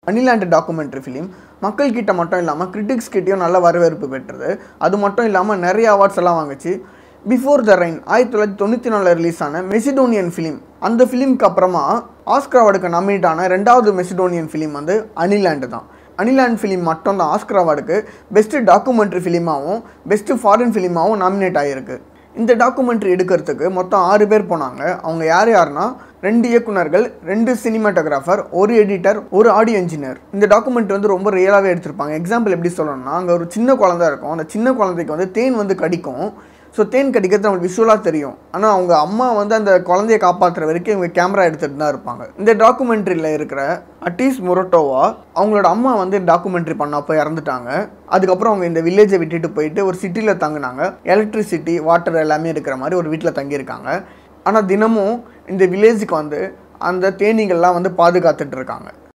அனிலாண்ட் documentary film மக்கள்கிட்ட மட்டும் இல்லாமல் கிரிட்டிக்ஸ் கிட்டேயும் நல்ல வரவேற்பு பெற்றது அது மட்டும் இல்லாமல் நிறைய அவார்ட்ஸ் எல்லாம் வாங்குச்சு பிஃபோர் த ரெயின் ஆயிரத்தி தொள்ளாயிரத்தி தொண்ணூற்றி நாலில் ரிலீஸ் ஆன மெசிடோனியன் ஃபிலிம் அந்த ஃபிலிம்க்கு அப்புறமா ஆஸ்கர் அவார்டுக்கு நாமினேட் ஆன ரெண்டாவது மெசிடோனியன் ஃபிலிம் வந்து அனிலாண்டு தான் அனிலாண்ட் ஃபிலிம் மட்டும் தான் ஆஸ்கர் அவார்டுக்கு பெஸ்ட்டு டாக்குமெண்ட்ரி ஃபிலிமாகவும் பெஸ்ட்டு ஃபாரின் ஃபிலிமாகவும் நாமினேட் ஆகிருக்கு இந்த டாக்குமெண்ட்ரி எடுக்கிறதுக்கு மொத்தம் ஆறு பேர் போனாங்க அவங்க யார் யாருன்னா ரெண்டு இயக்குனர்கள் ரெண்டு சினிமாட்டோகிராஃபர் ஒரு எடிட்டர் ஒரு ஆடியோ இன்ஜினியர் இந்த டாக்குமெண்ட் வந்து ரொம்ப ரியலாகவே எடுத்திருப்பாங்க எக்ஸாம்பிள் எப்படி சொல்லணும்னா அங்கே ஒரு சின்ன குழந்தை இருக்கும் அந்த சின்ன குழந்தைக்கு வந்து தேன் வந்து கடிக்கும் ஸோ தேன் கடிக்கிறது நம்மளுக்கு விஷுவலாக தெரியும் ஆனால் அவங்க அம்மா வந்து அந்த குழந்தைய காப்பாற்றுற வரைக்கும் இவங்க கேமரா எடுத்துகிட்டு தான் இருப்பாங்க இந்த டாக்குமெண்ட்ரியில் இருக்கிற அட்டீஸ் மொரட்டோவா அவங்களோட அம்மா வந்து டாக்குமெண்ட்ரி பண்ணப்போ இறந்துட்டாங்க அதுக்கப்புறம் அவங்க இந்த வில்லேஜை விட்டுட்டு போயிட்டு ஒரு சிட்டியில் தங்கினாங்க எலக்ட்ரிசிட்டி வாட்டர் எல்லாமே இருக்கிற மாதிரி ஒரு வீட்டில் தங்கியிருக்காங்க ஆனால் தினமும் இந்த வில்லேஜுக்கு வந்து அந்த தேனீகள்லாம் வந்து பாதுகாத்துட்டு இருக்காங்க